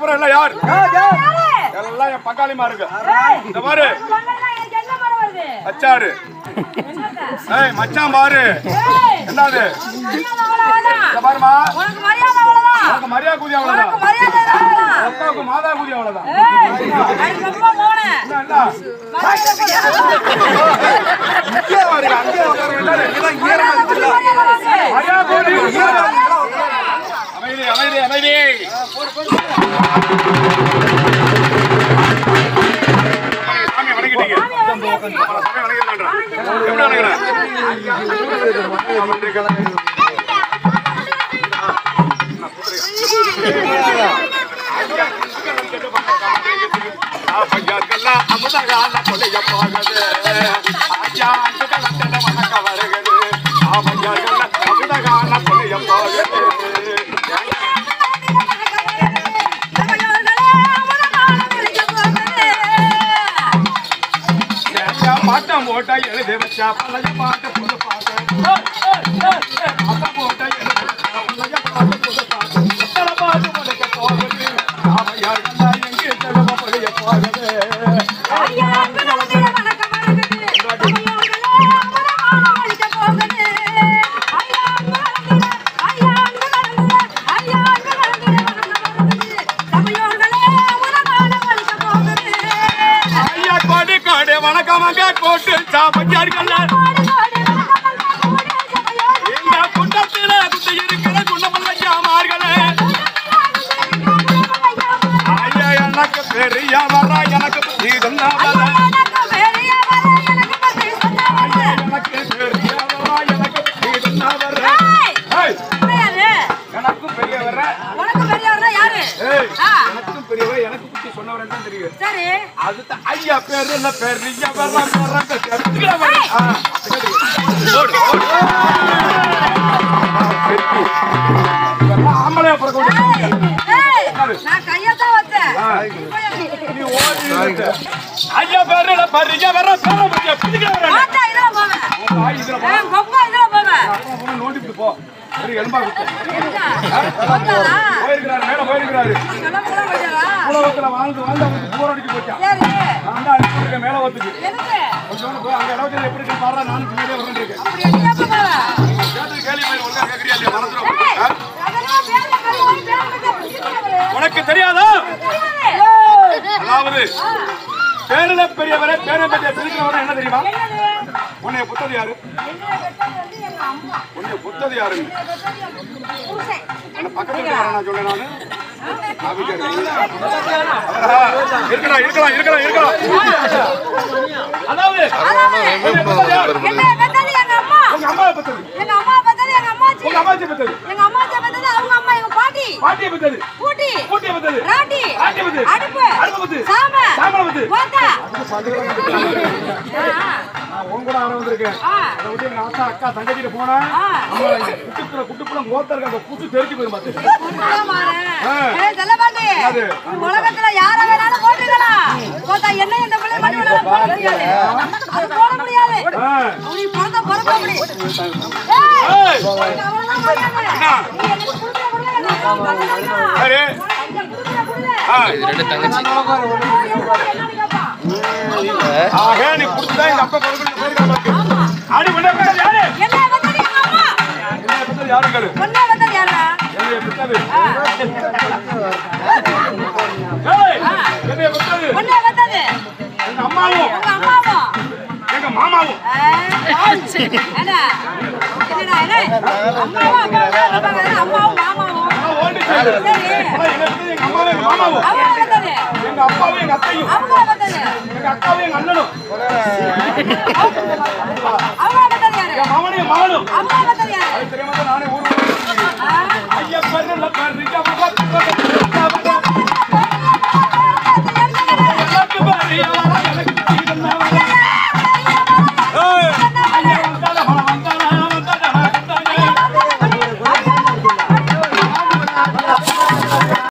அப்புறம் எல்லாம் யார் எல்லாம் என் பங்காளிமா இருக்கு இந்த பாரு அச்சாரு ஏய் மச்சான் பாரு என்னது இந்த பாருமா உனக்கு மரியாதை அவ்வளவுதான் உனக்கு மரியாதை கூதி அவ்வளவுதான் உனக்கு மரியாதை அவ்வளவுதான் அக்காவுக்கு மாதா கூதி அவ்வளவுதான் ஏய், அது ரொம்ப போனேன் என்ன, என்ன? இங்கே வாருங்க, அங்கே உட்கார வேண்டாம். இங்கதான் இங்கே இருந்துச்சுல்ல. மரியாதை கூதி, இங்கே வாருங்க. அமைதி அமைதி அமைதி சாமி வணங்கிட்டீங்க சாமி வணங்கிடலான்றா. எப்படி வணங்குறேன்? ஆப்பையாக்கெல்லாம் அமுதகால கொலைய போகுது. ஐயா, அன்புகள் அந்தன வணக்க வருகிறது. ஆப்பையாக்கெல்லாம் அமுதகால கொலைய போகுது. ஏச்சா பாட்டம் போட்டா எழுதி வச்சா பழைய பாட்டு புது பாட்டு பாட்டம் போட்டா எழுதி வச்சா பழைய பாட்டு புது பாட்டு எத்தனை பாட்டு உனக்கு போகுது ஆப்பையாக்கெல்லாம் எங்கே செலவு பழைய போகுது ஐயா கோடி கோடி வணக்கமாக போட்டு சாப்பிட்டார்கள் இந்த குண்டத்தில குட்டி இருக்கிற குண்டமல்ல ஜாமார்களே ஐயா எனக்கு பெரிய வர எனக்கு புத்தி தந்தா வர எனக்கு பெரிய வர எனக்கு புத்தி தந்தா வர ஏய், எனக்கு பெரிய வர உனக்கு பெரியவர்னா யாரு ஏய் ஆ. எனக்கும் பெரியவர் எனக்கு புத்தி சொன்னவர் தான் தெரியும் சரி அதுதான் ஐயா பேரு இல்ல பெரிய வர வர பெரிய வர ஆ, ஓடு ஓடு இதெல்லாம் ஆம்பளையா பிறக்க வேண்டிய ஏய், நான் கையத்தான் வச்சேன் நீ ஓடி இருக்கு. ஐயா பேரு இல்ல பெரிய வர பேர பத்தியா பிடிக்கிற வர மாட்டா இதெல்லாம் போவேன் வாய் இதுல போ. ஏன் கொப்பா இதெல்லாம் போவேன் அப்புறம் போனா நோண்டிட்டு போ சரி எலும்பா குத்து போட்டாளா? போயிருக்கிறாரு மேல போயிருக்கிறாரு இதெல்லாம் கூட போயிட்டாளா? உலகத்துல வாழ்ந்து வாழ்ந்து அவனுக்கு போர் அடிச்சு போச்சான் சரி நான் தான் அனுப்பியிருக்கேன் மேல ஒத்துக்கு எதுக்கு கொஞ்சம் போய் அங்க இடத்துல எப்படி இருக்கு பாரு நானும் பின்னாடியே வரேன் இருக்கேன் அப்படி எங்கேயா போவேன் கேட்டு கேள்வி மாதிரி ஒழுங்கா கேட்கறியா இல்லையா மனசுல ஏய், ஆ? அதெல்லாம் வேற கல்யாணம், வேற கல்யாணம், பிடிக்கிறவரு. உனக்கு தெரியாதா தெரியாது. அதாவது பேரில பெரியவரே பேரை பற்றிய பிரிக்கிறவரை என்ன தெரியுமா என்னது? உன்னைய புத்தது யாரு என்னைய பெத்தது வந்து எங்க அம்மா. உன்னைய புத்தது யாருன்னு என்னைய பெத்தது எங்க புருஷன். என்ன பக்கத்துல இருக்க நான் சொல்றேன் நானு நான் இருக்கலாம் இருக்கலாம் இருக்கலாம் இருக்கலாம் அதாவது உன்னைய புத்தது யாரு? என்னைய பெத்தது எங்க அம்மா. உங்க அம்மாவை பத்தது எங்க அம்மா பெத்தது எங்க அம்மாச்சி. உங்க அம்மாச்சி பத்தது எங்க அம்மாச்சி பெத்தது அவங்க அம்மா, எங்க பாட்டி. பாட்டியை பத்தது பூட்டி. பூட்டியை பத்தது ராட்டி. ராட்டியை பத்தது அடுப்பு. அடுப்பு பத்தது சாம. சாம்பலை பத்தது ஓட்டை. நான் உன் கூட ஆட வந்திருக்கேன் ஆ, அதை விட்டு எங்க அக்கா அக்கா தங்கச்சிட்டு போனா ஆ. அம்மா இங்க குட்டுப்புல குட்டுப்புல மோத்தா இருக்க அந்த குட்டு தெரிஞ்சு போயிரும் பாத்து பொண்ணுதான் மாறேன். ஆ. ஏய், செல்லப்பாண்டி. என்னது? உலகத்துல யார வேணாலும் போட்டுக்கலாம் போட்டா என்ன இந்த பிள்ளை மணி வேணாலும் போட முடியாது அது போட முடியாது ஆ. அவனுக்கு பிறந்த பிறப்பு அப்படி ஏய். ஏய், உனக்கு அவ்வளவுதான் மரியாதை. என்ன? நீ எனக்கு கொடுக்குற கொடுல, எனக்கு அவன் பக்கத்துல சரி. உனக்கு இங்க கொடுக்குற கொடுல. ஆ. ரெண்டு தங்கச்சி என்னன்னு கேட்பான். ஆக நீ குடுத்தா எங்க அப்பா கொடுக்கணும் போயிருக்கா பாத்து அடி உன்னை பத்தது யாரு என்னைய வந்தது எங்க அம்மா. என்னைய பத்தது யாருங்கள் உன்னைய வந்தது யாரா? என்னைய பத்தது ஆ, ஏய் என்னைய பத்தது உன்னைய வந்தது. எங்க அம்மாவும் உங்க அம்மாவும். எங்க மாமாவும் ஆ, ஏண்டா? என்னடா, என்ன? அம்மாவும் அப்பாவும் தான் இருப்பாங்க. அம்மாவும் மாமாவும் நான் ஓடி சரி சரி. என்னைய பத்தது எங்க அம்மாவும் எங்க மாமாவும் அவன்